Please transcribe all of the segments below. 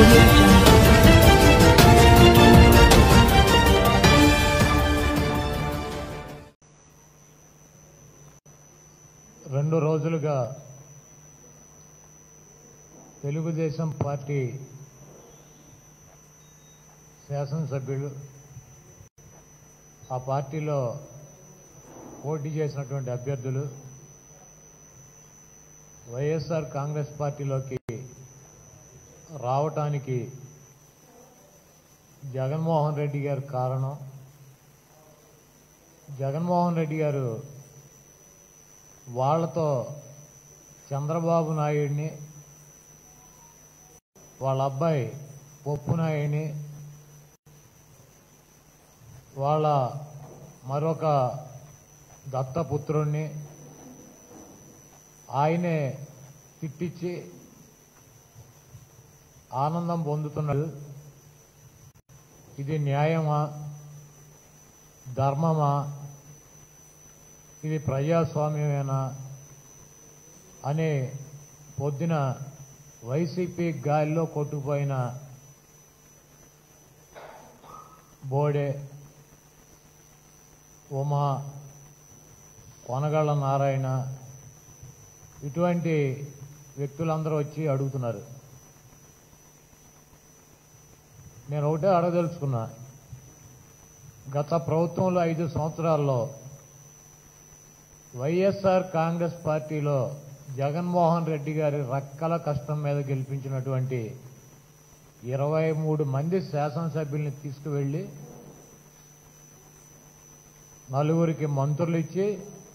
audio jungle. రెండు రోజులుగా Telugu Desam party శాసనసభ్యులు ఆ పార్టీలో పోటీ చేసినటువంటి అభ్యర్థులు వైఎస్ఆర్ కాంగ్రెస్ పార్టీలోకి రావటానికి జగన్మోహన్ రెడ్డి గారు కారణం జగన్మోహన్ రెడ్డి గారు వాళ్ళతో చంద్రబాబు నాయుడిని వాళ్ళ అబ్బాయి పప్పు నాయుడిని వాళ్ళ మరొక దత్తపుత్రుణ్ణి ఆయనే తిట్టించి ఆనందం పొందుతున్నాడు ఇది న్యాయమా ధర్మమా ఇది ప్రజాస్వామ్యమేనా అనే పొద్దున వైసీపీ గాలిలో కొట్టుకుపోయిన బోడే ఉమా కొనగళ్ళ నారాయణ ఇటువంటి వ్యక్తులందరూ వచ్చి అడుగుతున్నారు నేను ఒకటే అడగదలుచుకున్నా గత ప్రభుత్వంలో ఐదు సంవత్సరాల్లో వైఎస్ఆర్ కాంగ్రెస్ పార్టీలో జగన్మోహన్ రెడ్డి గారి రక్కల కష్టం మీద గెలిపించినటువంటి ఇరవై మూడు మంది శాసనసభ్యుల్ని తీసుకువెళ్ళి నలుగురికి మంత్రులు ఇచ్చి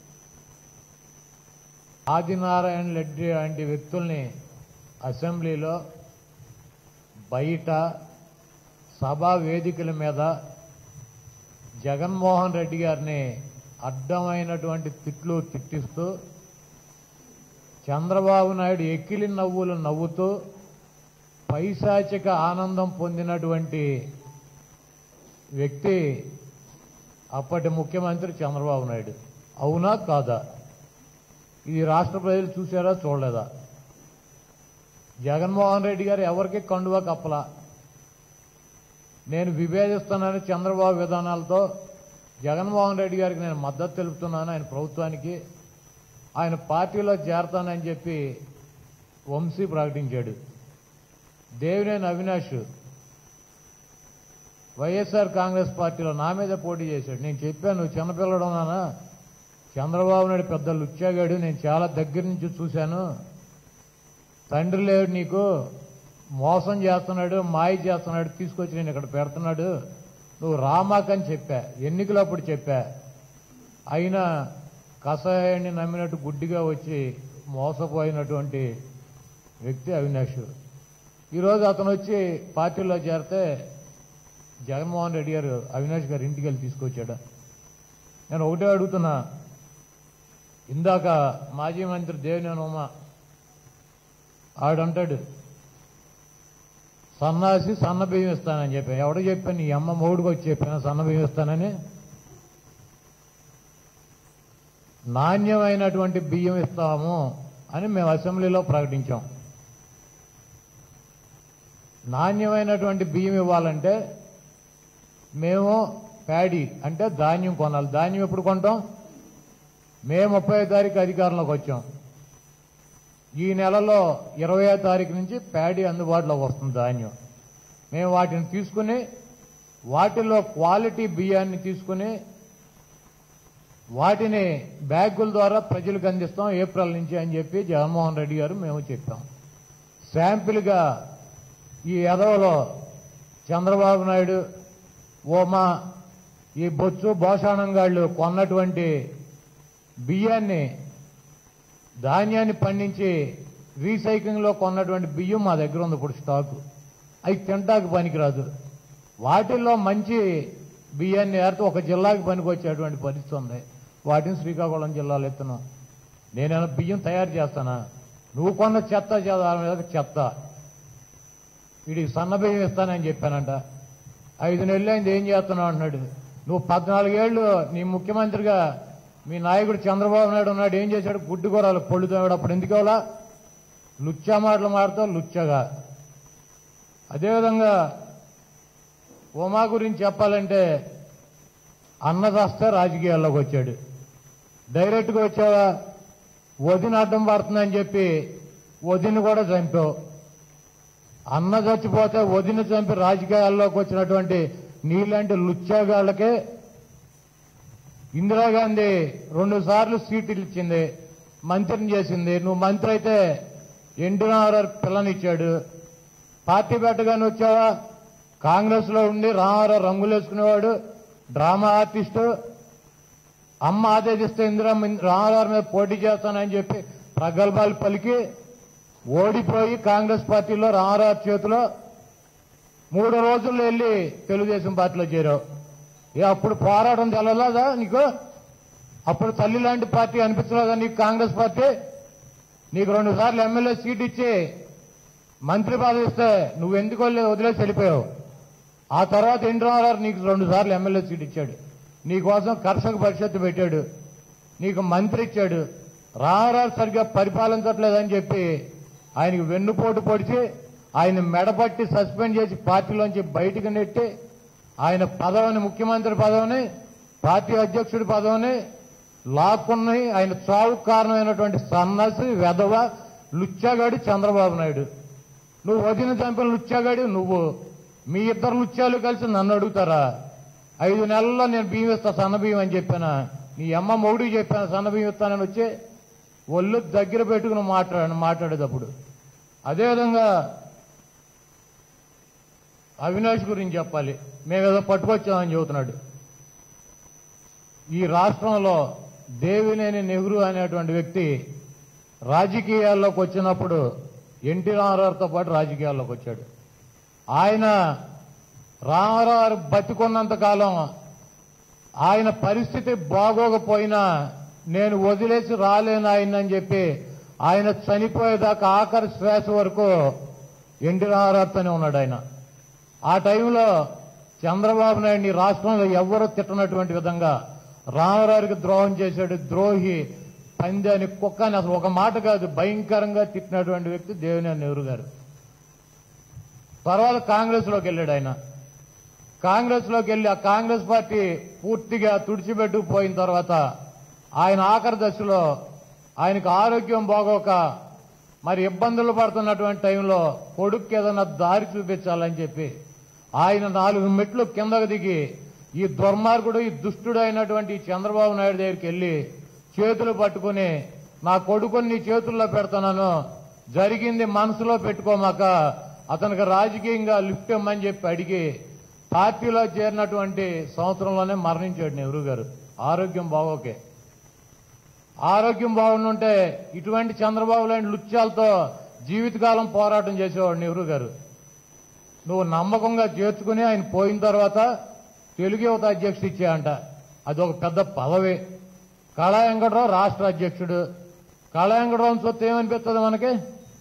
ఆదినారాయణ రెడ్డి లాంటి వ్యక్తుల్ని అసెంబ్లీలో బయట సభా వేదికల మీద జగన్మోహన్ రెడ్డి గారిని అడ్డమైనటువంటి తిట్లు తిట్టిస్తూ చంద్రబాబు నాయుడు ఎక్కిలి నవ్వులు నవ్వుతూ పైశాచిక ఆనందం పొందినటువంటి వ్యక్తి అప్పటి ముఖ్యమంత్రి చంద్రబాబు నాయుడు అవునా కాదా ఇది రాష్ట్ర ప్రజలు చూసారా చూడలేదా జగన్మోహన్ రెడ్డి గారు ఎవరికి కండువా కప్పలా నేను విభేదిస్తున్నాను చంద్రబాబు విధానాలతో జగన్మోహన్ రెడ్డి గారికి నేను మద్దతు తెలుపుతున్నాను ఆయన ప్రభుత్వానికి ఆయన పార్టీలో చేరతానని చెప్పి వంశీ ప్రకటించాడు దేవినేని అవినాష్ వైఎస్ఆర్ కాంగ్రెస్ పార్టీలో నా మీద పోటీ చేశాడు నేను చెప్పాను నువ్వు చిన్నపిల్లడు నానా చంద్రబాబు నాయుడు పెద్ద లుచ్చాగాడు నేను చాలా దగ్గర నుంచి చూశాను తండ్రి లేడు నీకు మోసం చేస్తున్నాడు మాయ చేస్తున్నాడు తీసుకొచ్చి నేను ఇక్కడ పెడుతున్నాడు నువ్వు రామాకని చెప్పా ఎన్నికలప్పుడు చెప్పా అయినా కషాయాన్ని నమ్మినట్టు గుడ్డిగా వచ్చి మోసపోయినటువంటి వ్యక్తి అవినాష్ ఈరోజు అతను వచ్చి పార్టీలో చేరితే జగన్మోహన్ రెడ్డి గారు అవినాష్ గారు ఇంటికి వెళ్ళి తీసుకొచ్చాడు నేను ఒకటే అడుగుతున్నా ఇందాక మాజీ మంత్రి దేవినేని ఉమా ఆడంటాడు సన్నాసి సన్న బియ్యం ఇస్తానని చెప్పాను ఎవడో చెప్పాను నీ అమ్మ మూడుకు వచ్చి చెప్పాను సన్న బియ్యం ఇస్తానని నాణ్యమైనటువంటి బియ్యం ఇస్తాము అని మేము అసెంబ్లీలో ప్రకటించాం నాణ్యమైనటువంటి బియ్యం ఇవ్వాలంటే మేము ప్యాడీ అంటే ధాన్యం కొనాలి ధాన్యం ఎప్పుడు కొంటాం మే ముప్పై తారీఖు అధికారంలోకి వచ్చాం ఈ నెలలో ఇరవై తారీఖు నుంచి ప్యాడీ అందుబాటులోకి వస్తుంది ధాన్యం మేము వాటిని తీసుకుని వాటిలో క్వాలిటీ బియ్యాన్ని తీసుకుని వాటిని బ్యాగుల ద్వారా ప్రజలకు అందిస్తాం ఏప్రిల్ నుంచి అని చెప్పి జగన్మోహన్ రెడ్డి గారు మేము చెప్పాం శాంపిల్గా ఈ ఎదవలో చంద్రబాబు నాయుడు ఓమా ఈ బొచ్చు భోషాణంగాళ్ళు కొన్నటువంటి బియ్యాన్ని ధాన్యాన్ని పండించి రీసైక్లింగ్లో కొన్నటువంటి బియ్యం మా దగ్గర ఉంది ఇప్పుడు స్టాకు అవి తింటాకు పనికిరాదు వాటిల్లో మంచి బియ్యాన్ని ఏరితే ఒక జిల్లాకి పనికొచ్చేటువంటి పరిస్థితి ఉంది వాటిని శ్రీకాకుళం జిల్లాలో ఎత్తున్నాం నేనేమైనా బియ్యం తయారు చేస్తానా నువ్వు కొన్న చెత్త చెత్త మీద చెత్త వీడికి సన్న బియ్యం ఇస్తానని చెప్పానంట ఐదు నెలలు అయింది ఏం చేస్తున్నావు అంటున్నాడు నువ్వు పద్నాలుగేళ్లు నీ ముఖ్యమంత్రిగా మీ నాయకుడు చంద్రబాబు నాయుడు ఉన్నాడు ఏం చేశాడు గుడ్డు కూరలు పొళ్ళు తోమాడు అప్పుడు ఎందుకు అవలా లుచ్చా మాటలు మాడుతావు లుచ్చగా అదేవిధంగా ఉమా గురించి చెప్పాలంటే అన్నదస్త రాజకీయాల్లోకి వచ్చాడు డైరెక్ట్గా వచ్చావా వదిన అడ్డం పడుతుందని చెప్పి వదిన కూడా చంపావు అన్న చచ్చిపోతే వదిన చంపి రాజకీయాల్లోకి వచ్చినటువంటి నీలాంటి లుచ్చాగాళ్ళకే ఇందిరాగాంధీ రెండు సార్లు సీట్లు ఇచ్చింది మంత్రిని చేసింది నువ్వు మంత్రి అయితే ఎన్టీ రామారావు పిల్లనిచ్చాడు పార్టీ పెట్టగానే వచ్చావా కాంగ్రెస్ లో ఉండి రామారావు రంగులు వేసుకునేవాడు డ్రామా ఆర్టిస్టు అమ్మ ఆదేశిస్తే ఇందిరా రామారావు మీద పోటీ చేస్తానని చెప్పి ప్రగల్భాలు పలికి ఓడిపోయి కాంగ్రెస్ పార్టీలో రామారావు చేతిలో మూడు రోజుల్లో వెళ్ళి తెలుగుదేశం పార్టీలో చేరావు ఏ అప్పుడు పోరాటం తెలలేదా నీకు అప్పుడు తల్లి లాంటి పార్టీ అనిపించలేదా నీకు కాంగ్రెస్ పార్టీ నీకు రెండు సార్లు ఎమ్మెల్యే సీట్ ఇచ్చి మంత్రి పదవి ఇస్తే నువ్వు ఎందుకు వెళ్ళి వదిలేసి వెళ్ళిపోయావు ఆ తర్వాత ఎన్టీ రామారావు నీకు రెండు సార్లు ఎమ్మెల్యే సీట్ ఇచ్చాడు నీకోసం కర్షక పరిషత్తు పెట్టాడు నీకు మంత్రి ఇచ్చాడు రామారావు సరిగ్గా పరిపాలించట్లేదని చెప్పి ఆయనకి వెన్నుపోటు పొడిచి ఆయన మెడపట్టి సస్పెండ్ చేసి పార్టీలోంచి బయటకు నెట్టి ఆయన పదవిని ముఖ్యమంత్రి పదవిని పార్టీ అధ్యక్షుడి పదవిని లాక్కుని ఆయన చావుకు కారణమైనటువంటి సన్నాసి వెధవ లుచ్చాగాడి చంద్రబాబు నాయుడు నువ్వు వదిన చంపిన లుచ్చాగాడి నువ్వు మీ ఇద్దరు లుచ్చాలు కలిసి నన్ను అడుగుతారా ఐదు నెలల్లో నేను బియ్యం ఇస్తా సన్న బియ్యం అని చెప్పానా నీ అమ్మ మొగుడికి చెప్పాను సన్న బియ్యం ఇస్తానని వచ్చి ఒళ్ళు దగ్గర పెట్టుకుని మాట్లాడాను మాట్లాడేటప్పుడు అదేవిధంగా అవినాష్ గురించి చెప్పాలి మేమేదో పట్టుకొచ్చామని చెబుతున్నాడు ఈ రాష్ట్రంలో దేవినేని నెహ్రూ అనేటువంటి వ్యక్తి రాజకీయాల్లోకి వచ్చినప్పుడు ఎన్టీ రామారావుతో పాటు రాజకీయాల్లోకి వచ్చాడు ఆయన రామారావు బతికున్నంత కాలం ఆయన పరిస్థితి బాగోకపోయినా నేను వదిలేసి రాలేను ఆయనని చెప్పి ఆయన చనిపోయేదాకా ఆఖరి శ్వాస వరకు ఎన్టీ రామారావుతోనే ఉన్నాడు ఆయన ఆ టైంలో చంద్రబాబు నాయుడిని రాష్ట్రంలో ఎవ్వరూ తిట్టనటువంటి విధంగా రామారావుకి ద్రోహం చేశాడు ద్రోహి పంది అని కుక్క అని అసలు ఒక మాట కాదు భయంకరంగా తిట్టినటువంటి వ్యక్తి దేవినేని నెహ్రూ గారు తర్వాత కాంగ్రెస్ లోకి వెళ్ళాడు ఆయన కాంగ్రెస్ లోకి వెళ్ళి ఆ కాంగ్రెస్ పార్టీ పూర్తిగా తుడిచిపెట్టుకుపోయిన తర్వాత ఆయన ఆఖరి దశలో ఆయనకు ఆరోగ్యం బాగోక మరి ఇబ్బందులు పడుతున్నటువంటి టైంలో కొడుక్కి ఏదైనా దారి చూపించాలని చెప్పి ఆయన నాలుగు మెట్లు కిందకు దిగి ఈ దుర్మార్గుడు ఈ దుష్టుడు అయినటువంటి ఈ చంద్రబాబు నాయుడు దగ్గరికి వెళ్ళి చేతులు పట్టుకుని నా కొడుకుని నీ చేతుల్లో పెడుతున్నాను జరిగింది మనసులో పెట్టుకోమాక అతనికి రాజకీయంగా లిఫ్ట్ ఇమ్మని చెప్పి అడిగి పార్టీలో చేరినటువంటి సంవత్సరంలోనే మరణించాడు నెహ్రూ గారు ఆరోగ్యం బాగోకే ఆరోగ్యం బాగుండుంటే ఇటువంటి చంద్రబాబు లాంటి లుత్యాలతో జీవితకాలం పోరాటం చేసేవాడు నెహ్రూ గారు నువ్వు నమ్మకంగా చేర్చుకుని ఆయన పోయిన తర్వాత తెలుగు యువత అధ్యక్షుడు ఇచ్చాయంట అది ఒక పెద్ద పదవి కళా వెంకటరావు రాష్ట్ర అధ్యక్షుడు కళా వెంకటరావు సొత్తు ఏమనిపిస్తుంది మనకి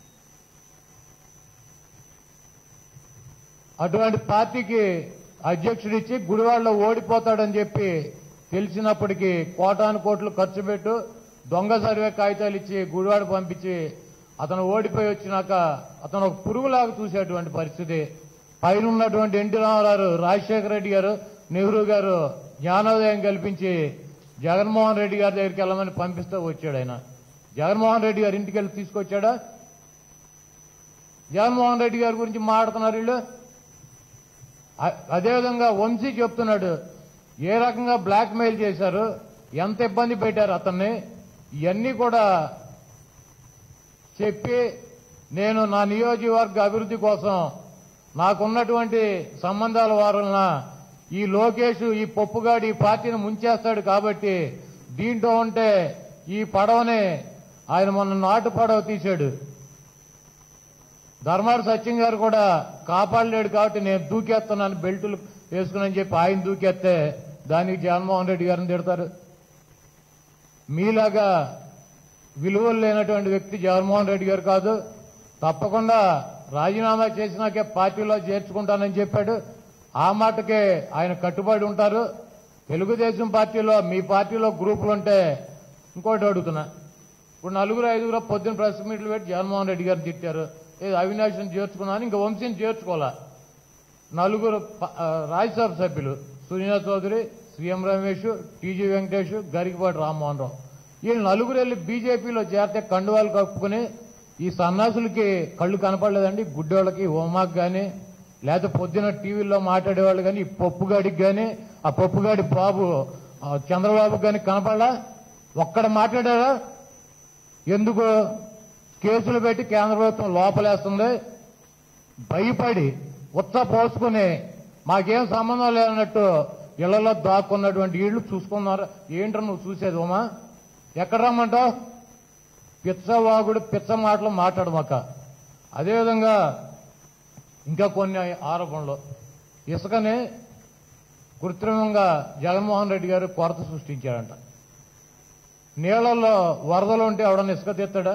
అటువంటి పార్టీకి అధ్యక్షుడు ఇచ్చి గుడివాడలో ఓడిపోతాడని చెప్పి తెలిసినప్పటికీ కోటాను కోట్లు ఖర్చు పెట్టు దొంగ సర్వే కాగితాలు ఇచ్చి గుడివాడ పంపించి అతను ఓడిపోయి వచ్చినాక అతను ఒక పురుగులాగా చూసేటువంటి పరిస్థితి పైన ఉన్నటువంటి ఎన్టీ రామారావు రాజశేఖర రెడ్డి గారు నెహ్రూ గారు జ్ఞానోదయం కల్పించి జగన్మోహన్ రెడ్డి గారి దగ్గరికి వెళ్ళమని పంపిస్తూ వచ్చాడు ఆయన జగన్మోహన్ రెడ్డి గారి ఇంటికి వెళ్ళి తీసుకొచ్చాడా జగన్మోహన్ రెడ్డి గారి గురించి మాట్లాడుతున్నారు వీళ్ళు అ- అదేవిధంగా వంశీ చెప్తున్నాడు ఏ రకంగా బ్లాక్ మెయిల్ చేశారు ఎంత ఇబ్బంది పెట్టారు అతన్ని ఇవన్నీ కూడా చెప్పి నేను నా నియోజకవర్గ అభివృద్ధి కోసం నాకున్నటువంటి సంబంధాల వారులన ఈ లోకేష్ ఈ పప్పుగాడు ఈ పార్టీని ముంచేస్తాడు కాబట్టి దీంట్లో ఉంటే ఈ పడవని ఆయన మొన్న నాటు పడవ తీశాడు ధర్మాడు సత్యం గారు కూడా కాపాడలేడు కాబట్టి నేను దూకేస్తున్నాను బెల్టులు వేసుకుని చెప్పి ఆయన దూకేస్తే దానికి జగన్మోహన్ రెడ్డి గారిని తిడతారు మీలాగా విలువలు లేనటువంటి వ్యక్తి జగన్మోహన్ రెడ్డి గారు కాదు తప్పకుండా రాజీనామా చేసినాకే పార్టీలో చేర్చుకుంటానని చెప్పాడు ఆ మాటకే ఆయన కట్టుబడి ఉంటారు తెలుగుదేశం పార్టీలో మీ పార్టీలో గ్రూపులు ఉంటే ఇంకోటి అడుగుతున్నా ఇప్పుడు నలుగురు ఐదుగురు పొద్దున్న ప్రెస్ మీట్లు పెట్టి జగన్మోహన్ రెడ్డి గారిని తిట్టారు ఏదో అవినాష్ని చేర్చుకున్నాను ఇంకా వంశీని చేర్చుకోవాలా నలుగురు ప- ఆ, రాజ్యసభ సభ్యులు సునీత చౌదరి సీఎం రమేష్ టీజీ వెంకటేష్ గరికపాటి రామ్మోహన్ రావు వీళ్ళు నలుగురు వెళ్ళి బీజేపీలో చేరితే కండువాలు కప్పుకుని ఈ సన్నాసులకి కళ్ళు కనపడలేదండి గుడ్డోళ్ళకి హోమాకి కానీ లేకపోతే పొద్దున టీవీలో మాట్లాడేవాళ్ళు కానీ ఈ పప్పుగాడికి కానీ ఆ పప్పుగాడి బాబు ఆ, చంద్రబాబుకి కానీ కనపడలా ఒక్కడ మాట్లాడారా ఎందుకు కేసులు పెట్టి కేంద్ర ప్రభుత్వం లోపలేస్తుంది భయపడి ఉత్స పోసుకుని మాకేం సంబంధం లేనట్టు ఇళ్లలో దాక్కున్నటువంటి ఇళ్ళు చూసుకున్నారు ఏంట్రా నువ్వు చూసేది ఉమా ఎక్కడ రమ్మంటావు పిచ్చవాగుడు పిచ్చ మాటలు మాట్లాడమాక అదేవిధంగా ఇంకా కొన్ని ఆరోపణలు ఇసుకని కృత్రిమంగా జగన్మోహన్ రెడ్డి గారు కొరత సృష్టించారంట నీళ్లలో వరదలు ఉంటే ఎవడన్నా ఇసుక తీస్తాడా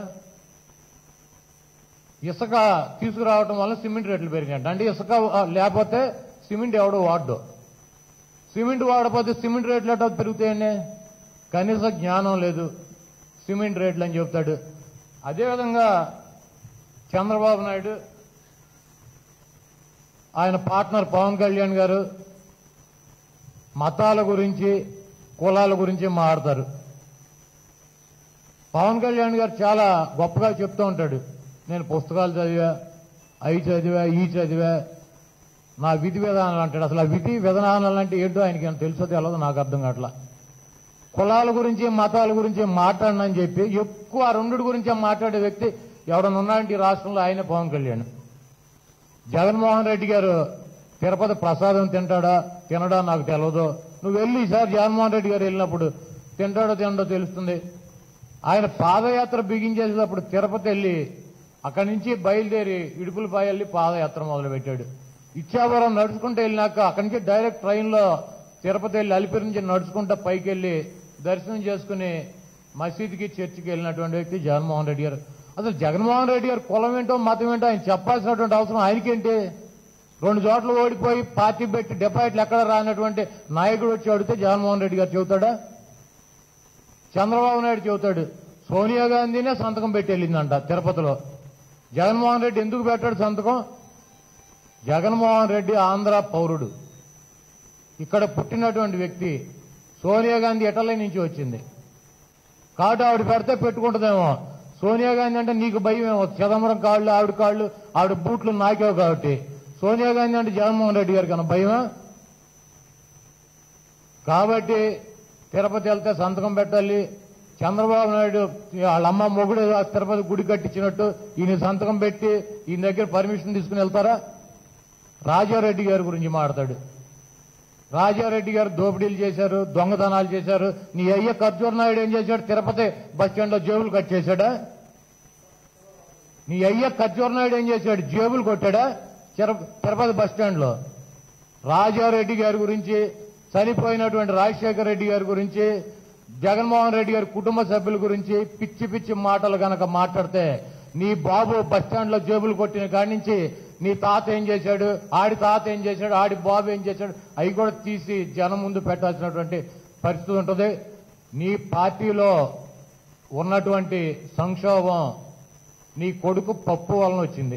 ఇసుక తీసుకురావటం వల్ల సిమెంట్ రేట్లు పెరిగాయంట అంటే ఇసుక ఆ, లేకపోతే సిమెంట్ ఎవడు వాడ్డు సిమెంట్ వాడకపోతే సిమెంట్ రేట్లు ఎట్లా పెరుగుతాయండి కనీస జ్ఞానం లేదు సిమెంట్ రేట్లు అని చెప్తాడు అదేవిధంగా చంద్రబాబు నాయుడు ఆయన పార్ట్నర్ పవన్ కళ్యాణ్ గారు మతాల గురించి కులాల గురించి మాట్లాడతారు పవన్ కళ్యాణ్ గారు చాలా గొప్పగా చెప్తూ ఉంటాడు నేను పుస్తకాలు చదివా అవి చదివా ఈ చదివా నా విధి విధానాలు అంటాడు అసలు ఆ విధి విధానాలు అంటే ఏంటో ఆయనకి ఏమైనా తెలుసో తెలియదు నాకు అర్థం కావట్లా కులాల గురించి మతాల గురించి మాట్లాడనని చెప్పి ఎక్కువ ఆ రెండుటి గురించే మాట్లాడే వ్యక్తి ఎవడన్నా ఉన్నాడంటే ఈ రాష్ట్రంలో ఆయన పవన్ కళ్యాణ్ జగన్మోహన్ రెడ్డి గారు తిరుపతి ప్రసాదం తింటాడా తినడా నాకు తెలియదు నువ్వు వెళ్ళి ఈసారి జగన్మోహన్ రెడ్డి గారు వెళ్ళినప్పుడు తింటాడో తినడో తెలుస్తుంది ఆయన పాదయాత్ర బిగించేసేటప్పుడు తిరుపతి వెళ్ళి అక్కడి నుంచి బయలుదేరి ఇడుపులపై వెళ్ళి పాదయాత్ర మొదలుపెట్టాడు ఇచ్చాపురం నడుచుకుంటూ వెళ్ళినాక అక్కడి నుంచి డైరెక్ట్ ట్రైన్లో తిరుపతి వెళ్ళి అలిపిరి నుంచి నడుచుకుంటూ పైకి వెళ్ళి దర్శనం చేసుకుని మసీద్కి చర్చికి వెళ్ళినటువంటి వ్యక్తి జగన్మోహన్ రెడ్డి గారు అసలు జగన్మోహన్ రెడ్డి గారు కులం ఏంటో మతం ఏంటో ఆయన చెప్పాల్సినటువంటి అవసరం ఆయనకేంటి రెండు చోట్ల ఓడిపోయి పార్టీ పెట్టి డిపాజిట్లు ఎక్కడ రానటువంటి నాయకుడు వచ్చి అడిగితే జగన్మోహన్ రెడ్డి గారు చెబుతాడా చంద్రబాబు నాయుడు చెబుతాడు సోనియా గాంధీనే సంతకం పెట్టి వెళ్ళిందంట తిరుపతిలో జగన్మోహన్ రెడ్డి ఎందుకు పెట్టాడు సంతకం జగన్మోహన్ రెడ్డి ఆంధ్ర పౌరుడు ఇక్కడ పుట్టినటువంటి వ్యక్తి సోనియా గాంధీ ఇటలీ నుంచి వచ్చింది కాబట్టి ఆవిడ పెడితే పెట్టుకుంటుందేమో సోనియా గాంధీ అంటే నీకు భయం ఏమో చిదంబరం కాళ్ళు ఆవిడ కాళ్ళు ఆవిడ బూట్లు నాకేవు కాబట్టి సోనియా గాంధీ అంటే జగన్మోహన్ రెడ్డి గారికి అన్న భయమా కాబట్టి తిరుపతి వెళ్తే సంతకం పెట్టాలి చంద్రబాబు నాయుడు వాళ్ళ అమ్మ మొగుడు ఆ తిరుపతి గుడి కట్టించినట్టు ఈయన సంతకం పెట్టి ఈయన దగ్గర పర్మిషన్ తీసుకుని వెళ్తారా రాజారెడ్డి గారి గురించి మాట్లాడు రాజారెడ్డి గారు దోపిడీలు చేశారు దొంగతనాలు చేశారు నీ అయ్య ఖర్జూర్ నాయుడు ఏం చేశాడు తిరుపతి బస్ స్టాండ్ లో జేబులు కట్ చేశాడా నీ అయ్య ఖర్జూర్ నాయుడు ఏం చేశాడు జేబులు కొట్టాడా తిరు- తిరుపతి బస్ స్టాండ్ లో రాజారెడ్డి గారి గురించి చనిపోయినటువంటి రాజశేఖర రెడ్డి గారి గురించి జగన్మోహన్ రెడ్డి గారి కుటుంబ సభ్యుల గురించి పిచ్చి పిచ్చి మాటలు గనక మాట్లాడితే నీ బాబు బస్ స్టాండ్ లో జేబులు కొట్టిన కాడి నుంచి నీ తాత ఏం చేశాడు ఆడి తాత ఏం చేశాడు ఆడి బాబు ఏం చేశాడు అవి కూడా తీసి జనం ముందు పెట్టాల్సినటువంటి పరిస్థితి ఉంటుంది నీ పార్టీలో ఉన్నటువంటి సంక్షోభం నీ కొడుకు పప్పు వలన వచ్చింది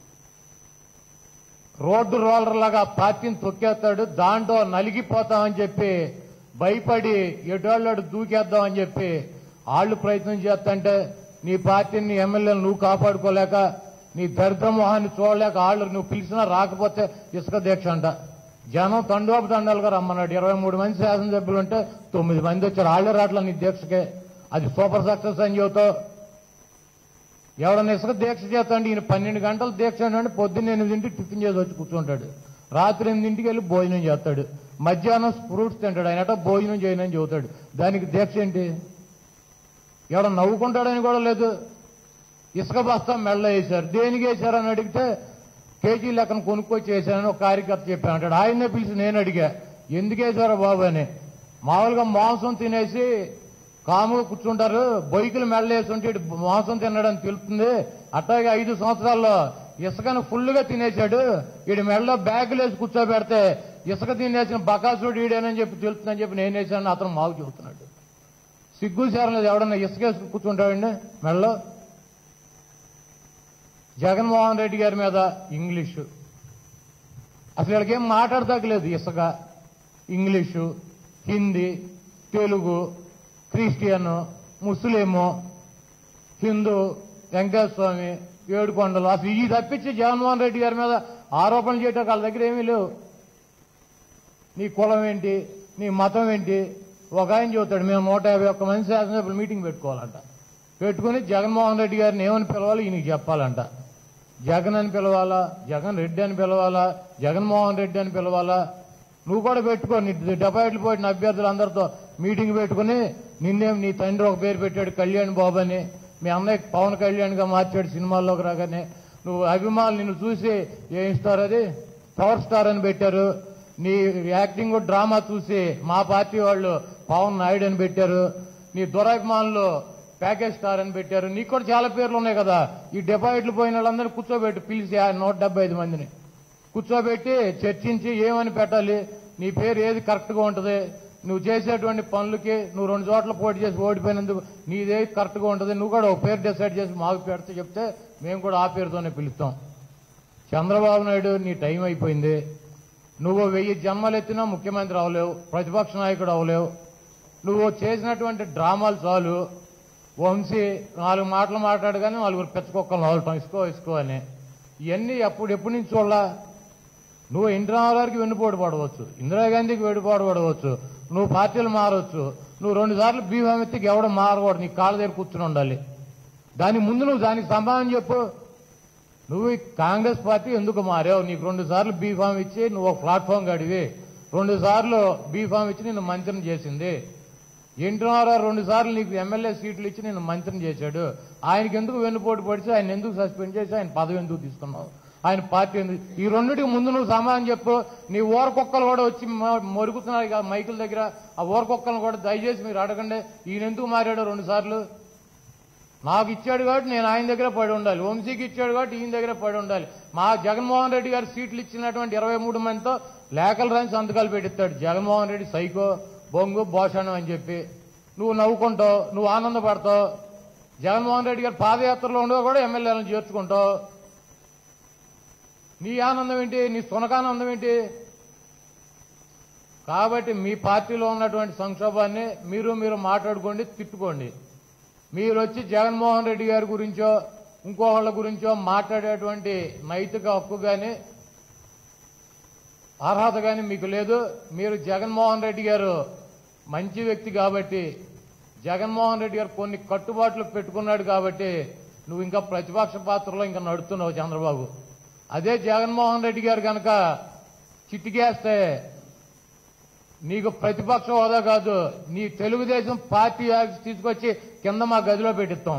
రోడ్డు రోలర్ లాగా పార్టీని తొక్కేస్తాడు దాంట్లో నలిగిపోతామని చెప్పి భయపడి ఎటోళ్ళాడు దూకేద్దామని చెప్పి వాళ్ళు ప్రయత్నం చేస్తుంటే నీ పార్టీని నీ ఎమ్మెల్యేలు నువ్వు కాపాడుకోలేక నీ దరిద్ర మొహాన్ని చూడలేక వాళ్ళు నువ్వు పిలిచినా రాకపోతే ఇసుక దీక్ష అంట జనం తండోపు తండాలుగా రమ్మన్నాడు ఇరవై మూడు మంది శాసనసభ్యులు ఉంటే తొమ్మిది మంది వచ్చారు వాళ్ళే రాట్ల నీ దీక్షకే అది సూపర్ సక్సెస్ అని చెబుతావు ఎవడన్నా ఇసుక దీక్ష చేస్తాండి ఈయన పన్నెండు గంటలు దీక్ష అంటే పొద్దున్న ఎనిమిదింటికి టిఫిన్ చేసి వచ్చి కూర్చుంటాడు రాత్రి ఎనిమిదింటికి వెళ్ళి భోజనం చేస్తాడు మధ్యాహ్నం ఫ్రూట్స్ తింటాడు ఆయన అట భోజనం చేయనని చెబుతాడు దానికి దీక్ష ఏంటి ఎవడ నవ్వుకుంటాడని కూడా లేదు ఇసుక బస్తా మెళ్ళ వేశారు దేనికి వేశారని అడిగితే కేజీ లెక్కన కొనుక్కొచ్చి వేశారని ఒక కార్యకర్త చెప్పాను అంటాడు ఆయన్నే పిలిచి నేను అడిగా ఎందుకు వేశారో బాబు అని మామూలుగా మాంసం తినేసి కాముగా కూర్చుంటారు బొయ్యికలు మెళ్ళేస్తుంటే ఇటు మాంసం తినడం తెలుస్తుంది అట్లాగే ఐదు సంవత్సరాల్లో ఇసుకను ఫుల్గా తినేశాడు వీడి మెడలో బ్యాగులు వేసి కూర్చోబెడితే ఇసుక తినేసిన బకాసుడు ఈడేనని చెప్పి తెలుస్తుందని చెప్పి నేను వేసాను అతను మాకు చెబుతున్నాడు సిగ్గు చేరలేదు ఎవడన్నా ఇసుక వేసుకు కూర్చుంటాడండి మెడలో జగన్మోహన్ రెడ్డి గారి మీద ఇంగ్లీషు అసలు వీళ్ళకేం మాట్లాడతాకలేదు ఇసుక English Hindi Telugu Christian Muslim Hindu Venkateswara Swamy Edukondalu అసలు ఈ తప్పించి జగన్మోహన్ రెడ్డి గారి మీద ఆరోపణలు చేయటం వాళ్ళ దగ్గర ఏమీ లేవు నీ కులం ఏంటి నీ మతం ఏంటి ఒక ఆయన చెబుతాడు మేము నూట యాభై ఒక్క మంది శాసనసభ్యులు మీటింగ్ పెట్టుకోవాలంట పెట్టుకుని జగన్మోహన్ రెడ్డి గారిని ఏమని పిలవాలి ఈయనకి చెప్పాలంట జగన్ అని పిలవాలా జగన్ రెడ్డి అని పిలవాలా జగన్మోహన్ రెడ్డి అని పిలవాలా నువ్వు కూడా పెట్టుకో నీ డెపాయిట్లు పోయిన అభ్యర్థులు అందరితో మీటింగ్ పెట్టుకుని నిన్నేం నీ తండ్రి ఒక పేరు పెట్టాడు కళ్యాణ్ బాబు అని మీ అన్నయ్య పవన్ కళ్యాణ్గా మార్చాడు సినిమాల్లోకి రాగానే నువ్వు అభిమానులు నిన్ను చూసి ఏం ఇస్తారు అది పవర్ స్టార్ అని పెట్టారు నీ యాక్టింగ్ డ్రామా చూసి మా పార్టీ వాళ్ళు పవన్ నాయుడు అని పెట్టారు నీ దురాభిమానులు ప్యాకేజ్ స్టార్ అని పెట్టారు నీకు కూడా చాలా పేర్లు ఉన్నాయి కదా ఈ డిపాజిట్లు పోయిన వాళ్ళందరినీ కూర్చోబెట్టి పిలిచి ఆ నూట డెబ్బై ఐదు మందిని కూర్చోబెట్టి చర్చించి ఏమని పెట్టాలి నీ పేరు ఏది కరెక్ట్గా ఉంటుంది నువ్వు చేసేటువంటి పనులకి నువ్వు రెండు చోట్ల పోటీ చేసి ఓడిపోయినందుకు నీదేది కరెక్ట్గా ఉంటుంది నువ్వు కూడా ఒక పేరు డిసైడ్ చేసి మాకు పెడితే చెప్తే మేము కూడా ఆ పేరుతోనే పిలుస్తాం చంద్రబాబు నాయుడు నీ టైం అయిపోయింది నువ్వు వెయ్యి జన్మలు ఎత్తినా ముఖ్యమంత్రి అవలేవు ప్రతిపక్ష నాయకుడు అవలేవు నువ్వు చేసినటువంటి డ్రామాలు చాలు వంశీ నాలుగు మాటలు మాట్లాడగానే నలుగురు పెచ్చకొక్కలు వదలటం ఇసుకో ఇసుకో అని ఇవన్నీ ఎప్పుడు ఎప్పటి నుంచి చూడాల నువ్వు ఎన్టీ రామారావుకి వెన్నుపోటు పడవచ్చు ఇందిరాగాంధీకి వెన్నుపోటు పడవచ్చు నువ్వు పార్టీలు మారవచ్చు నువ్వు రెండు సార్లు బీఫామ్ ఎత్తికి ఎవడం మారకూడదు నీ కాళ్ళ దగ్గర కూర్చుని ఉండాలి దాని ముందు నువ్వు దానికి సమాధానం చెప్పు నువ్వు ఈ కాంగ్రెస్ పార్టీ ఎందుకు మారావు నీకు రెండు సార్లు బీఫామ్ ఇచ్చి నువ్వు ఒక ప్లాట్ఫామ్ గడివి రెండు సార్లు బీఫామ్ ఇచ్చి నిన్ను మంత్రిని చేసింది ఎన్టీ రామారావు రెండు సార్లు నీకు ఎమ్మెల్యే సీట్లు ఇచ్చి నిన్ను మంత్రిని చేశాడు ఆయనకి ఎందుకు వెన్నుపోటు పడిచి ఆయన ఎందుకు సస్పెండ్ చేసి ఆయన పదవి ఎందుకు తీసుకున్నావు ఆయన పార్టీ ఎందుకు ఈ రెండింటికి ముందు నువ్వు సమాధానం చెప్పు నీ ఊరకొక్కలు కూడా వచ్చి మ- మొరుగుతున్నారు ఇక మైకుల దగ్గర ఆ ఊరకొక్కలను కూడా దయచేసి మీరు అడగండి ఈయన ఎందుకు మారాడు రెండు సార్లు నాకు ఇచ్చాడు కాబట్టి నేను ఆయన దగ్గర పడి ఉండాలి వంశీకి ఇచ్చాడు కాబట్టి ఈయన దగ్గర పడి ఉండాలి మా జగన్మోహన్ రెడ్డి గారు సీట్లు ఇచ్చినటువంటి ఇరవై మూడు మందితో లేఖలు రాని సంతకాలు పెట్టిస్తాడు జగన్మోహన్ రెడ్డి సైకో బొంగు భోషణం అని చెప్పి నువ్వు నవ్వుకుంటావు నువ్వు ఆనందపడతావు జగన్మోహన్ రెడ్డి గారు పాదయాత్రలో ఉండవు కూడా ఎమ్మెల్యేలను చేర్చుకుంటావు నీ ఆనందం ఏంటి నీ సునకానందం ఏంటి కాబట్టి మీ పార్టీలో ఉన్నటువంటి సంక్షోభాన్ని మీరు మీరు మాట్లాడుకోండి తిట్టుకోండి మీరు వచ్చి జగన్మోహన్ రెడ్డి గారి గురించో ఇంకోళ్ళ గురించో మాట్లాడేటువంటి నైతిక హక్కు కానీ అర్హత కానీ మీకు లేదు మీరు జగన్మోహన్ రెడ్డి గారు మంచి వ్యక్తి కాబట్టి జగన్మోహన్ రెడ్డి గారు కొన్ని కట్టుబాట్లు పెట్టుకున్నాడు కాబట్టి నువ్వు ఇంకా ప్రతిపక్ష పాత్రలో ఇంకా నడుస్తున్నావు చంద్రబాబు అదే జగన్మోహన్ రెడ్డి గారు కనుక చిట్టికేస్తే నీకు ప్రతిపక్ష హోదా కాదు నీ తెలుగుదేశం పార్టీ ఆఫీస్ తీసుకొచ్చి కింద మా గదిలో పెట్టిస్తాం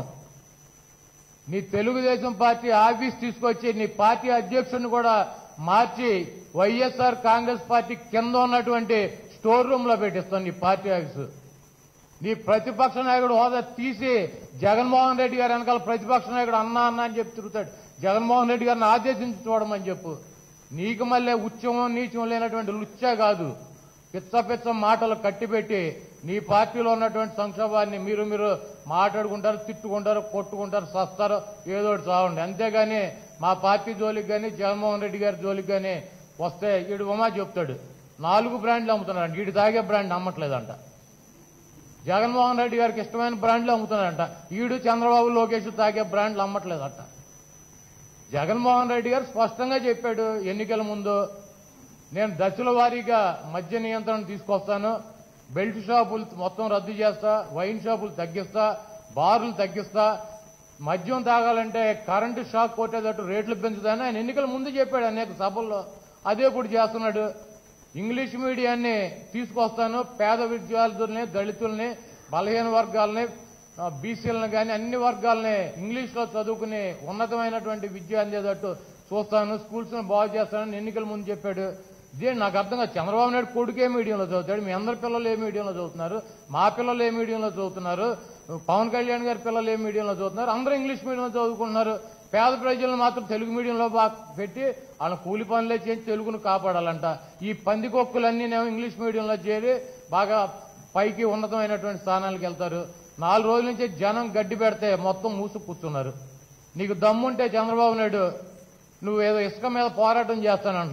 నీ తెలుగుదేశం పార్టీ ఆఫీస్ తీసుకొచ్చి నీ పార్టీ అధ్యక్షుడిని కూడా మార్చి వైఎస్ఆర్ కాంగ్రెస్ పార్టీ కింద ఉన్నటువంటి స్టోర్ రూమ్ లో పెట్టిస్తాం నీ పార్టీ ఆఫీసు నీ ప్రతిపక్ష నాయకుడు హోదా తీసి జగన్మోహన్ రెడ్డి గారు వెనకాల ప్రతిపక్ష నాయకుడు అన్నా అన్నా అని చెప్పి తిరుగుతాడు జగన్మోహన్ రెడ్డి గారిని ఆదేశించి చూడమని చెప్పు నీకు మళ్ళీ ఉచ్చమం నీచం లేనటువంటి లుచ్చా కాదు పిచ్చ పిచ్చ మాటలు కట్టిపెట్టి నీ పార్టీలో ఉన్నటువంటి సంక్షోభాన్ని మీరు మీరు మాట్లాడుకుంటారు తిట్టుకుంటారు కొట్టుకుంటారు సస్తారు ఏదో ఒకటి చావండి అంతేగాని మా పార్టీ జోలికి కానీ జగన్మోహన్ రెడ్డి గారి జోలికి కానీ వస్తే ఈడు ఉమా చెప్తాడు నాలుగు బ్రాండ్లు అమ్ముతున్నాడు వీడు తాగే బ్రాండ్ అమ్మట్లేదంట జగన్మోహన్ రెడ్డి గారికి ఇష్టమైన బ్రాండ్లు అమ్ముతున్నాడంట ఈడు చంద్రబాబు లోకేష్ తాగే బ్రాండ్లు అమ్మట్లేదట జగన్మోహన్ రెడ్డి గారు స్పష్టంగా చెప్పాడు ఎన్నికల ముందు నేను దశల వారీగా మద్య నియంత్రణ తీసుకొస్తాను బెల్ట్ షాపులు మొత్తం రద్దు చేస్తా వైన్ షాపులు తగ్గిస్తా బార్లు తగ్గిస్తా మద్యం తాగాలంటే కరెంటు షాక్ కొట్టేటట్టు రేట్లు పెంచుతాను ఆయన ఎన్నికల ముందు చెప్పాడు అనేక సభల్లో అదే ఇప్పుడు చేస్తున్నాడు ఇంగ్లీష్ మీడియాన్ని తీసుకొస్తాను పేద విద్యార్థుల్ని దళితుల్ని బలహీన వర్గాల్ని ఆ, బీసీలను కానీ అన్ని వర్గాలని ఇంగ్లీష్లో చదువుకుని ఉన్నతమైనటువంటి విద్య అందేటట్టు చూస్తాను స్కూల్స్ని బాగు చేస్తానని ఎన్నికల ముందు చెప్పాడు ఇదే నాకు అర్థం కాదు చంద్రబాబు నాయుడు కొడుకు ఏ మీడియంలో చదువుతాడు మీ అందరి పిల్లలు ఏ మీడియంలో చదువుతున్నారు మా పిల్లలు ఏ మీడియంలో చదువుతున్నారు పవన్ కళ్యాణ్ గారి పిల్లలు ఏ మీడియంలో చదువుతున్నారు అందరూ ఇంగ్లీష్ మీడియంలో చదువుకుంటున్నారు పేద ప్రజలను మాత్రం తెలుగు మీడియంలో బాగా పెట్టి వాళ్ళ కూలి పనులే చేసి తెలుగును కాపాడాలంట ఈ పందికొక్కులన్నీనేమో ఇంగ్లీష్ మీడియంలో చేరి బాగా పైకి ఉన్నతమైనటువంటి స్థానాలకు వెళ్తారు నాలుగు రోజుల నుంచి జనం గడ్డి పెడితే మొత్తం మూసు కూర్చున్నారు నీకు దమ్ముంటే చంద్రబాబు నాయుడు నువ్వు ఏదో ఇసుక మీద పోరాటం చేస్తానంటున్నావు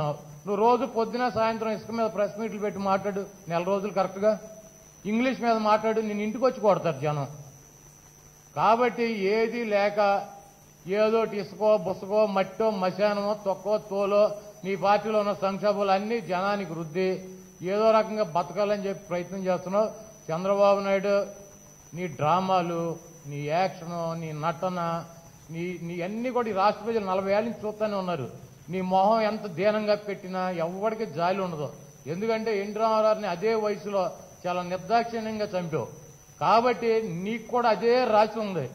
నువ్వు రోజు పొద్దున సాయంత్రం ఇసుక మీద ప్రెస్ మీట్లు పెట్టి మాట్లాడు నెల రోజులు కరెక్ట్గా ఇంగ్లీష్ మీద మాట్లాడు నేను ఇంటికి వచ్చి కొడతారు జనం కాబట్టి ఏది లేక ఏదోటి ఇసుకో బుసకో మట్టో మశానమో తొక్కో తోలో నీ పార్టీలో ఉన్న సంక్షోభాలు అన్ని జనానికి వృద్ధి ఏదో రకంగా బతకాలని చెప్పి ప్రయత్నం చేస్తున్నావు చంద్రబాబు నాయుడు నీ డ్రామాలు నీ యాక్షన్ నీ నటన నీ నీ అన్ని కూడా ఈ రాష్ట్ర ప్రజలు నలభై ఏళ్ళ నుంచి చూస్తూనే ఉన్నారు నీ మొహం ఎంత దీనంగా పెట్టినా ఎవరికి జాలి ఉండదు ఎందుకంటే ఎన్టీ రామారావుని అదే వయసులో చాలా నిర్దాక్షిణ్యంగా చంపావు కాబట్టి నీకు కూడా అదే రాసి ఉంది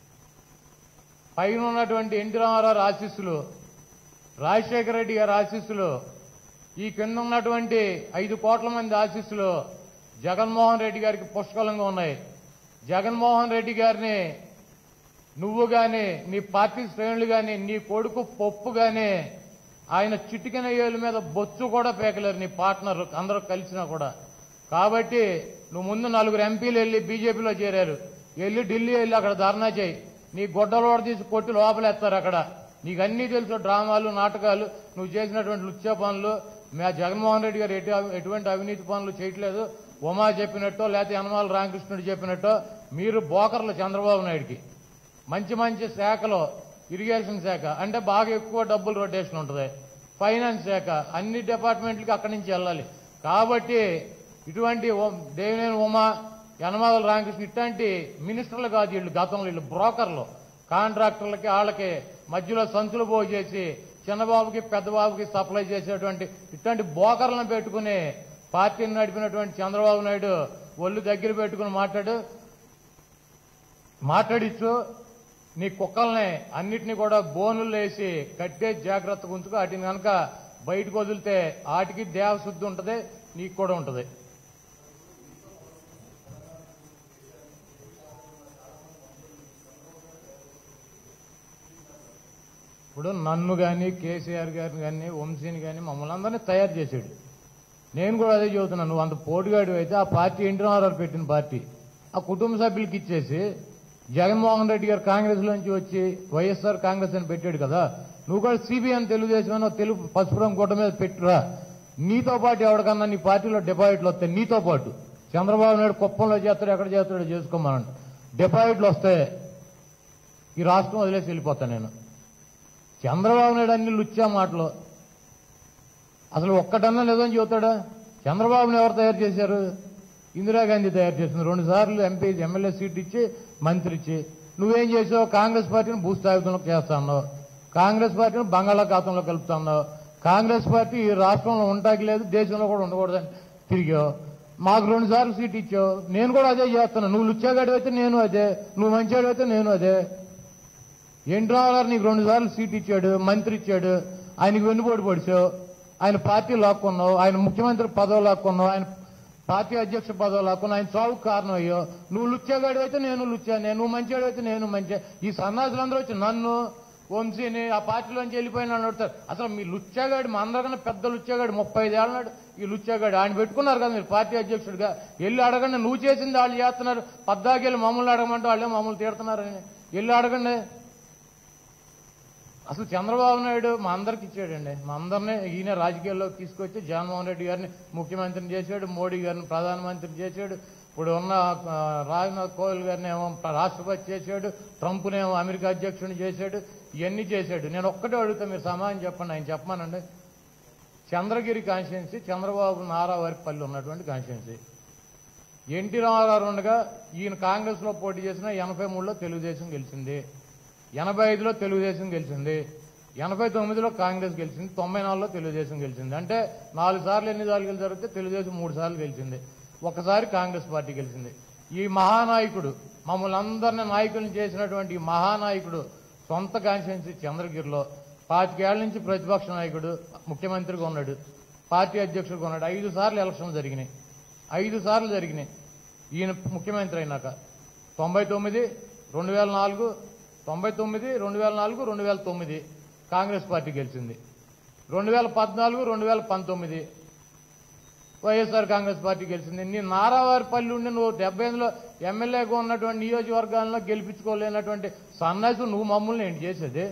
పైన ఉన్నటువంటి ఎన్టీ రామారావు ఆశీస్సులు రాజశేఖర రెడ్డి గారి ఆశీస్సులు ఈ కింద ఉన్నటువంటి ఐదు కోట్ల మంది ఆశీస్సులు జగన్మోహన్ రెడ్డి గారికి పుష్కలంగా ఉన్నాయి జగన్మోహన్ రెడ్డి గారిని నువ్వు గాని నీ పార్టీ శ్రేణులు గాని నీ కొడుకు పప్పు గాని ఆయన చిటికిన ఏలు మీద బొచ్చు కూడా పేకలేరు నీ పార్ట్నర్ అందరూ కలిసినా కూడా కాబట్టి నువ్వు ముందు నలుగురు ఎంపీలు వెళ్ళి బీజేపీలో చేరారు వెళ్ళి ఢిల్లీ వెళ్ళి అక్కడ ధర్నా చేయి నీ గొడ్డలోడ తీసి కొట్టి లోపలేస్తారు అక్కడ నీకు అన్నీ తెలుసు డ్రామాలు నాటకాలు నువ్వు చేసినటువంటి లుచ్చ పనులు మా జగన్మోహన్ రెడ్డి గారు ఎటు ఎటువంటి అవినీతి పనులు చేయట్లేదు ఉమా చెప్పినట్టో లేకపోతే యనమాల రామకృష్ణుడు చెప్పినట్టో మీరు బోకర్లు చంద్రబాబు నాయుడికి మంచి మంచి శాఖలో ఇరిగేషన్ శాఖ అంటే బాగా ఎక్కువ డబ్బులు రొటేషన్ ఉంటుంది ఫైనాన్స్ శాఖ అన్ని డిపార్ట్మెంట్లకి అక్కడి నుంచి వెళ్ళాలి కాబట్టి ఇటువంటి ఓ- దేవినేని ఉమా యనమాదల రామకృష్ణ ఇట్లాంటి మినిస్టర్లు కాదు వీళ్ళు గతంలో వీళ్ళు బ్రోకర్లు కాంట్రాక్టర్లకి వాళ్ళకి మధ్యలో సంచులు పోగు చేసి చిన్నబాబుకి పెద్దబాబుకి సప్లై చేసేటువంటి ఇట్లాంటి బోకర్లను పెట్టుకుని పార్టీని నడిపినటువంటి చంద్రబాబు నాయుడు ఒళ్ళు దగ్గర పెట్టుకుని మాట్లాడు మాట్లాడిచ్చు నీ కుక్కల్ని అన్నిటినీ కూడా బోనులు వేసి కట్టే జాగ్రత్తగా ఉంచుకో వాటిని కనుక బయటకు వదిలితే వాటికి దేవశుద్ధి ఉంటుంది నీకు కూడా ఉంటుంది ఇప్పుడు నన్ను కానీ కేసీఆర్ గారిని కానీ వంశీని కానీ మమ్మల్ని అందరినీ తయారు చేశాడు నేను కూడా అదే చెబుతున్నాను నువ్వు అంత పోటుగాడు అయితే ఆ పార్టీ ఎన్టీ రామారావు పెట్టిన పార్టీ ఆ కుటుంబ సభ్యులకి ఇచ్చేసి జగన్మోహన్ రెడ్డి గారు కాంగ్రెస్ లోంచి వచ్చి వైఎస్ఆర్ కాంగ్రెస్ అని పెట్టాడు కదా నువ్వు కూడా సిబిఎన్ తెలుగుదేశం అని ఒక తెలుగు పసుపురం గుట్ట మీద పెట్టురా నీతో పాటు ఎవరికన్నా నీ పార్టీలో డిపాజిట్లు వస్తాయి నీతో పాటు చంద్రబాబు నాయుడు కుప్పంలో చేస్తాడు ఎక్కడ చేస్తాడో చేసుకోమనండి డిపాజిట్లు వస్తాయి ఈ రాష్ట్రం వదిలేసి వెళ్ళిపోతాను నేను చంద్రబాబు నాయుడు అన్ని లుచ్చా మాటలు అసలు ఒక్కటన్నా లేదని చెబుతాడా చంద్రబాబుని ఎవరు తయారు చేశారు ఇందిరాగాంధీ తయారు చేసింది రెండు సార్లు ఎంపీ ఎమ్మెల్యే సీట్ ఇచ్చి మంత్రి ఇచ్చి నువ్వేం చేసావు కాంగ్రెస్ పార్టీని భూస్థాపితంలో చేస్తున్నావు కాంగ్రెస్ పార్టీని బంగాళాఖాతంలో కలుపుతున్నావు కాంగ్రెస్ పార్టీ ఈ రాష్ట్రంలో ఉంటాకి లేదు దేశంలో కూడా ఉండకూడదని తిరిగావు మాకు రెండు సార్లు సీట్ ఇచ్చావు నేను కూడా అదే చేస్తున్నాను నువ్వు లుచ్చాగాడు అయితే నేను అదే నువ్వు మంచివాడు అయితే నేను అదే ఎన్టీ రామారావు నీకు రెండు సార్లు సీట్ ఇచ్చాడు మంత్రి ఇచ్చాడు ఆయనకు వెన్నుపోటు పొడిచావు ఆయన పార్టీ లాక్కున్నావు ఆయన ముఖ్యమంత్రి పదవి లాక్కున్నావు ఆయన పార్టీ అధ్యక్ష పదవి లాక్కున్నావు ఆయన చావుకు కారణం అయ్యో నువ్వు లుచ్చాగాడు అయితే నేను లుచ్చానే నువ్వు మంచివాడు అయితే నేను మంచి ఈ సన్నాసులందరూ వచ్చి నన్ను వంశీని ఆ పార్టీలోంచి వెళ్ళిపోయిన వాళ్ళు అడుగుతారు అసలు మీ లుచ్చాగాడు మా అందరికన్నా పెద్ద లుచ్చాగాడు ముప్పై ఐదు ఏళ్ళ నాడు ఈ లుచ్చాగాడు ఆయన పెట్టుకున్నారు కదా మీరు పార్టీ అధ్యక్షుడిగా వెళ్ళి అడగండి నువ్వు చేసింది వాళ్ళు చేస్తున్నారు పద్దాకెళ్ళి మమ్మల్ని అడగమంటే వాళ్ళే మమ్మల్ని తీడుతున్నారని వెళ్ళి అడగండి అసలు చంద్రబాబు నాయుడు మా అందరికి ఇచ్చాడండి మా అందరినీ ఈయన రాజకీయాల్లోకి తీసుకొచ్చి జగన్మోహన్ రెడ్డి గారిని ముఖ్యమంత్రిని చేశాడు మోడీ గారిని ప్రధానమంత్రిని చేశాడు ఇప్పుడు ఉన్న ఆ, రాజ్నాథ్ కోవిల్ గారిని ఏమో రాష్ట్రపతి చేశాడు ట్రంప్నేమో అమెరికా అధ్యక్షుడిని చేశాడు ఇవన్నీ చేశాడు నేను ఒక్కటే అడుగుతా మీరు సమాధానం చెప్పండి ఆయన చెప్పమానండి చంద్రగిరి కాన్స్టిట్యున్సీ చంద్రబాబు నారావారిపల్లి ఉన్నటువంటి కాన్స్టిట్యున్సీ ఎన్టీ రామారావు ఉండగా ఈయన కాంగ్రెస్ లో పోటీ చేసిన ఎనభై మూడులో తెలుగుదేశం గెలిచింది ఎనభై ఐదులో తెలుగుదేశం గెలిచింది ఎనభై తొమ్మిదిలో కాంగ్రెస్ గెలిచింది తొంభై నాలుగులో తెలుగుదేశం గెలిచింది అంటే నాలుగు సార్లు ఎన్ని సార్లు జరిగితే తెలుగుదేశం మూడు సార్లు గెలిచింది ఒకసారి కాంగ్రెస్ పార్టీ గెలిచింది ఈ మహానాయకుడు మమ్మల్ని అందరిని నాయకులను చేసినటువంటి ఈ మహానాయకుడు సొంత కాన్స్టిట్యున్సీ చంద్రగిరిలో పాతికేళ్ల నుంచి ప్రతిపక్ష నాయకుడు ముఖ్యమంత్రిగా ఉన్నాడు పార్టీ అధ్యక్షుడిగా ఉన్నాడు ఐదు సార్లు ఎలక్షన్లు జరిగినాయి ఐదు సార్లు జరిగినాయి ఈయన ముఖ్యమంత్రి అయినాక తొంభై తొమ్మిది రెండు వేల నాలుగు తొంభై తొమ్మిది రెండు వేల నాలుగు రెండు వేల తొమ్మిది కాంగ్రెస్ పార్టీ గెలిచింది రెండు వేల పద్నాలుగు రెండు వేల పంతొమ్మిది వైఎస్ఆర్ కాంగ్రెస్ పార్టీ గెలిచింది నీ నారావారిపల్లి ఉండి నువ్వు డెబ్బై ఎనిమిదిలో ఎమ్మెల్యేగా ఉన్నటువంటి నియోజకవర్గాల్లో గెలిపించుకోలేనటువంటి సన్నాసి నువ్వు మమ్మల్ని ఏంటి చేసేది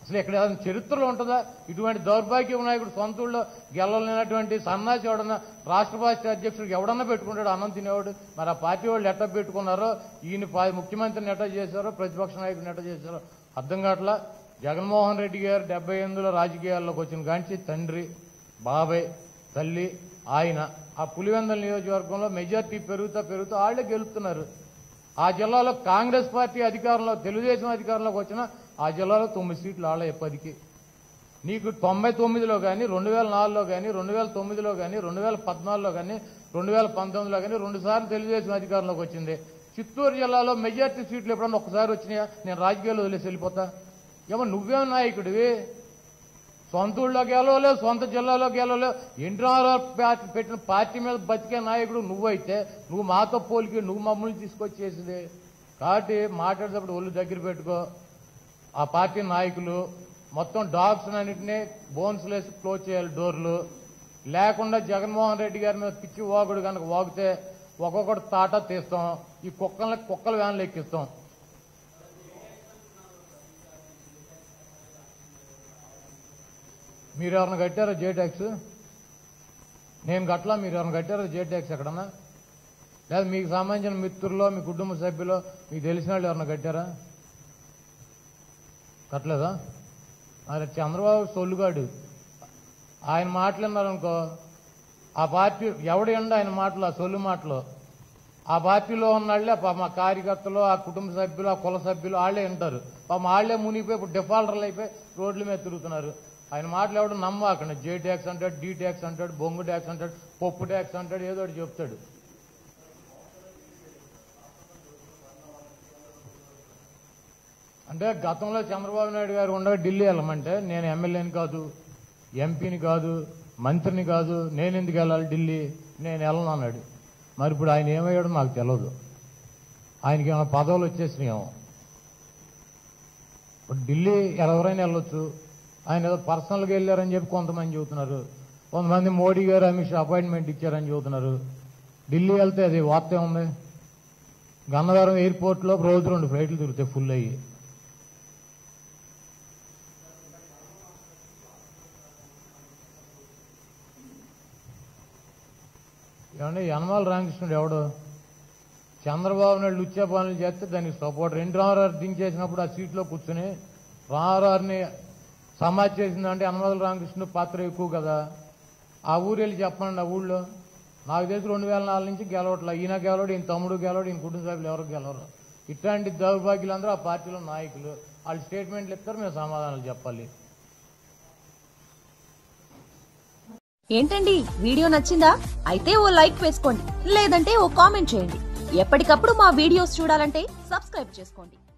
అసలు ఇక్కడ ఏదైనా చరిత్రలో ఉంటుందా ఇటువంటి దౌర్భాగ్య నాయకుడు సొంత ఊళ్ళో గెలవలేనటువంటి సన్నాసి ఎవడన్నా రాష్ట్ర పార్టీ అధ్యక్షుడికి ఎవడన్నా పెట్టుకుంటాడు అన్నం తినేవాడు మరి ఆ పార్టీ వాళ్ళు ఎట్ట పెట్టుకున్నారో ఈయన పా- ముఖ్యమంత్రిని ఎట్ట చేశారో ప్రతిపక్ష నాయకుడిని ఎట్ట చేశారో అర్థం కావట్లా జగన్మోహన్ రెడ్డి గారు డెబ్బై ఎనిమిదిలో రాజకీయాల్లోకి వచ్చిన కాంచి తండ్రి బాబాయ్ తల్లి ఆయన ఆ పులివెందల నియోజకవర్గంలో మెజార్టీ పెరుగుతా పెరుగుతూ వాళ్ళే గెలుపుతున్నారు ఆ జిల్లాలో కాంగ్రెస్ పార్టీ అధికారంలో తెలుగుదేశం అధికారంలోకి వచ్చిన ఆ జిల్లాలో తొమ్మిది సీట్లు వాళ్ళే పదికి నీకు తొంభై తొమ్మిదిలో కానీ రెండు వేల నాలుగులో కానీ రెండు వేల తొమ్మిదిలో కానీ రెండు వేల పద్నాలుగులో కానీ రెండు వేల పంతొమ్మిదిలో కానీ రెండు సార్లు తెలుగుదేశం అధికారంలోకి వచ్చింది చిత్తూరు జిల్లాలో మెజార్టీ సీట్లు ఎప్పుడన్నా ఒకసారి వచ్చినాయా నేను రాజకీయాల్లో వదిలేసి వెళ్ళిపోతా ఏమో నువ్వేం నాయకుడివి సొంత ఊళ్ళో గెలవలేవు సొంత జిల్లాలో గెలవలేవు ఎన్టీఆర్ పార్టీ పెట్టిన పార్టీ మీద బతికే నాయకుడు నువ్వైతే నువ్వు మాతో పోలికి నువ్వు మమ్మల్ని తీసుకొచ్చేసింది కాబట్టి మాట్లాడేటప్పుడు ఒళ్ళు దగ్గర పెట్టుకో ఆ పార్టీ నాయకులు మొత్తం డాగ్స్ అన్నింటినీ బోన్స్ లేసి క్లోజ్ చేయాలి డోర్లు లేకుండా జగన్మోహన్ రెడ్డి గారి మీద పిచ్చి వాగుడు కనుక వాగితే ఒక్కొక్కటి తాటా తీస్తాం ఈ కుక్కల్ని కుక్కల వ్యాన్లు ఎక్కిస్తాం మీరు ఎవరిని కట్టారా జే ట్యాక్స్ నేను కట్టలా మీరు ఎవరిని కట్టారా జే ట్యాక్స్ ఎక్కడన్నా లేదా మీకు సంబంధించిన మిత్రుల్లో మీ కుటుంబ సభ్యులో మీకు తెలిసిన వాళ్ళు ఎవరిని కట్టారా కట్టలేదా అది చంద్రబాబు సొల్లుగాడు ఆయన మాట్లాడినారనుకో ఆ పార్టీ ఎవడు ఎండ ఆయన మాటలు ఆ సొల్లు మాటలు ఆ పార్టీలో ఉన్నాళ్ళే పాప మా కార్యకర్తలు ఆ కుటుంబ సభ్యులు ఆ కుల సభ్యులు వాళ్ళే వింటారు పాపం వాళ్ళే మునిగిపోయి ఇప్పుడు డిఫాల్టర్లు అయిపోయి రోడ్ల మీద తిరుగుతున్నారు ఆయన మాటలు ఎవడు నమ్మకండి జే ట్యాక్స్ అంటాడు డీ ట్యాక్స్ అంటాడు బొంగు ట్యాక్స్ అంటాడు పప్పు ట్యాక్స్ అంటాడు ఏదో ఒకటి చెప్తాడు అంటే గతంలో చంద్రబాబు నాయుడు గారు ఉండగా ఢిల్లీ వెళ్ళమంటే నేను ఎమ్మెల్యేని కాదు ఎంపీని కాదు మంత్రిని కాదు నేను ఎందుకు వెళ్ళాలి ఢిల్లీ నేను వెళ్ళను అన్నాడు మరి ఇప్పుడు ఆయన ఏమయ్యాడో నాకు తెలియదు ఆయనకి ఏమైనా పదవులు వచ్చేసినాయేమో ఇప్పుడు ఢిల్లీ ఎవరైనా వెళ్ళొచ్చు ఆయన ఏదో పర్సనల్గా వెళ్ళారని చెప్పి కొంతమంది చెబుతున్నారు కొంతమంది మోడీ గారు అమిత్ షా అపాయింట్మెంట్ ఇచ్చారని చెబుతున్నారు ఢిల్లీ వెళ్తే అది వార్త ఉంది గన్నవరం ఎయిర్పోర్ట్లో రోజు రెండు ఫ్లైట్లు తిరుగుతాయి ఫుల్ అయ్యి ఏమంటే యనమాల రామకృష్ణుడు ఎవడు చంద్రబాబు నాయుడు లుచ్చా పనులు చేస్తే దానికి సపోర్ట్ రెండు రామారావు దించేసినప్పుడు ఆ సీట్లో కూర్చుని రామారావుని సమాజ్ చేసిందంటే యనమాల రామకృష్ణుడు పాత్ర ఎక్కువ కదా ఆ ఊరు వెళ్ళి చెప్పండి ఆ ఊళ్ళో నాకు తెలిసి రెండు వేల నాలుగు నుంచి గెలవట్లా ఈయన గెలవడు ఈయన తమ్ముడు గెలవడు ఈయన కుటుంబ సభ్యులు ఎవరు గెలవరు ఇట్లాంటి దౌర్భాగ్యులందరూ ఆ పార్టీలో నాయకులు వాళ్ళు స్టేట్మెంట్లు ఇస్తారు మేము సమాధానాలు చెప్పాలి ఏంటండి వీడియో నచ్చిందా అయితే ఓ లైక్ వేసుకోండి లేదంటే ఓ కామెంట్ చేయండి ఎప్పటికప్పుడు మా వీడియోస్ చూడాలంటే సబ్స్క్రైబ్ చేసుకోండి